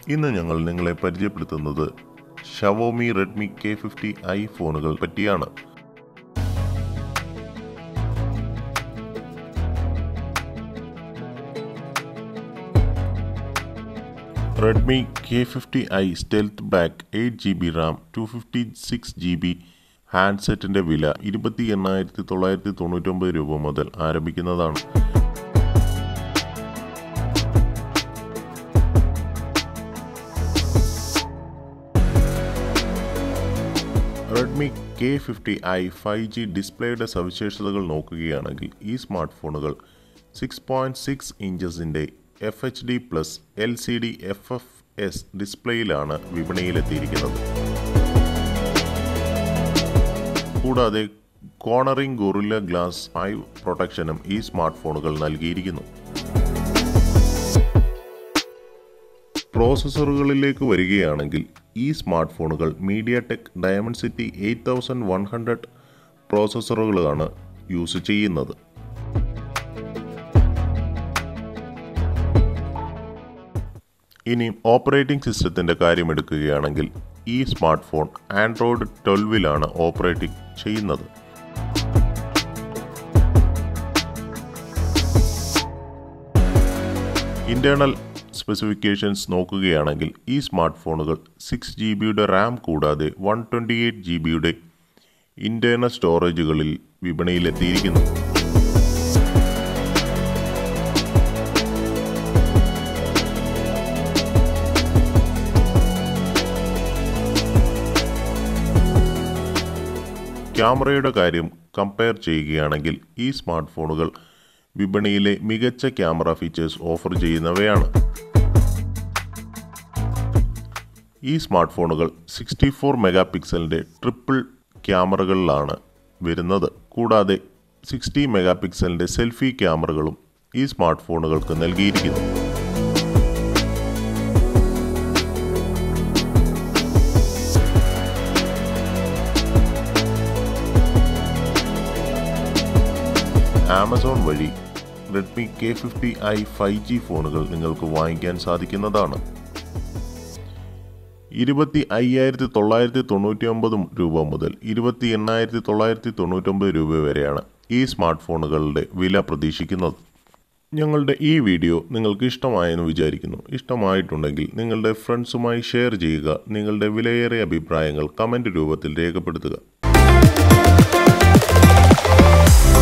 ഇന്ന് ഞങ്ങൾ നിങ്ങളെ പരിചയപ്പെടുത്തുന്നത് Xiaomi Redmi K fifty I ഫോണുകൾ പറ്റിയാണ് Redmi K fifty I stealth black eight G B RAM two fifty six G B ഹാൻഡ്സെറ്റിൻ്റെ വില ഇരുപത്തി എണ്ണായിരത്തി തൊള്ളായിരത്തി തൊണ്ണൂറ്റൊമ്പത് രൂപ മുതൽ ആരംഭിക്കുന്നതാണ് Redmi K fifty I five G ഡിസ്പ്ലേയുടെ സവിശേഷതകൾ നോക്കുകയാണെങ്കിൽ ഈ സ്മാർട്ട് ഫോണുകൾ സിക്സ് പോയിൻറ്റ് സിക്സ് ഇഞ്ചസിൻ്റെ F H D plus L C D F F S ഡിസ്പ്ലേയിലാണ് വിപണിയിലെത്തിയിരിക്കുന്നത് കൂടാതെ കോണറിംഗ് ഗൊറില്ല ഗ്ലാസ് ഫൈവ് പ്രൊട്ടക്ഷനും ഈ സ്മാർട്ട് ഫോണുകൾ നൽകിയിരിക്കുന്നു പ്രോസസ്സറുകളിലേക്ക് വരികയാണെങ്കിൽ ഈ സ്മാർട്ട് ഫോണുകൾ MediaTek Dimensity eight thousand one hundred പ്രോസസ്സറുകളാണ് യൂസ് ചെയ്യുന്നത് ഇനി ഓപ്പറേറ്റിംഗ് സിസ്റ്റത്തിൻ്റെ കാര്യമെടുക്കുകയാണെങ്കിൽ ഈ സ്മാർട്ട് ഫോൺ ആൻഡ്രോയിഡ് ട്വൽവിലാണ് ഓപ്പറേറ്റിംഗ് ചെയ്യുന്നത് ഇന്റേണൽ സ്പെസിഫിക്കേഷൻസ് നോക്കുകയാണെങ്കിൽ ഈ സ്മാർട്ട് ഫോണുകൾ സിക്സ് ജി ബിയുടെ റാം കൂടാതെ വൺ ട്വൻറ്റി എയ്റ്റ് ജി ബിയുടെ ഇന്റേണൽ സ്റ്റോറേജുകളിൽ വിപണിയിലെത്തിയിരിക്കുന്നു ക്യാമറയുടെ കാര്യം കമ്പയർ ചെയ്യുകയാണെങ്കിൽ ഈ സ്മാർട്ട് ഫോണുകൾ വിപണിയിലെ മികച്ച ക്യാമറ ഫീച്ചേഴ്സ് ഓഫർ ചെയ്യുന്നവയാണ് ഈ സ്മാർട്ട് ഫോണുകൾ സിക്സ്റ്റി ഫോർ മെഗാ പിക്സലിൻ്റെ ട്രിപ്പിൾ ക്യാമറകളിലാണ് വരുന്നത് കൂടാതെ സിക്സ്റ്റി മെഗാ പിക്സലിൻ്റെ സെൽഫി ക്യാമറകളും ഈ സ്മാർട്ട് ഫോണുകൾക്ക് നൽകിയിരിക്കുന്നു ആമസോൺ വഴി Redmi K fifty I five G ഫോണുകൾ നിങ്ങൾക്ക് വാങ്ങിക്കാൻ സാധിക്കുന്നതാണ് ഇരുപത്തി അയ്യായിരത്തി തൊള്ളായിരത്തി തൊണ്ണൂറ്റി ഒമ്പത് രൂപ മുതൽ ഇരുപത്തി എണ്ണായിരത്തി തൊള്ളായിരത്തി തൊണ്ണൂറ്റൊമ്പത് രൂപ വരെയാണ് ഈ സ്മാർട്ട് ഫോണുകളുടെ വില പ്രതീക്ഷിക്കുന്നത് ഞങ്ങളുടെ ഈ വീഡിയോ നിങ്ങൾക്ക് ഇഷ്ടമായെന്ന് വിചാരിക്കുന്നു ഇഷ്ടമായിട്ടുണ്ടെങ്കിൽ നിങ്ങളുടെ ഫ്രണ്ട്സുമായി ഷെയർ ചെയ്യുക നിങ്ങളുടെ വിലയേറിയ അഭിപ്രായങ്ങൾ കമൻറ്റ് രൂപത്തിൽ രേഖപ്പെടുത്തുക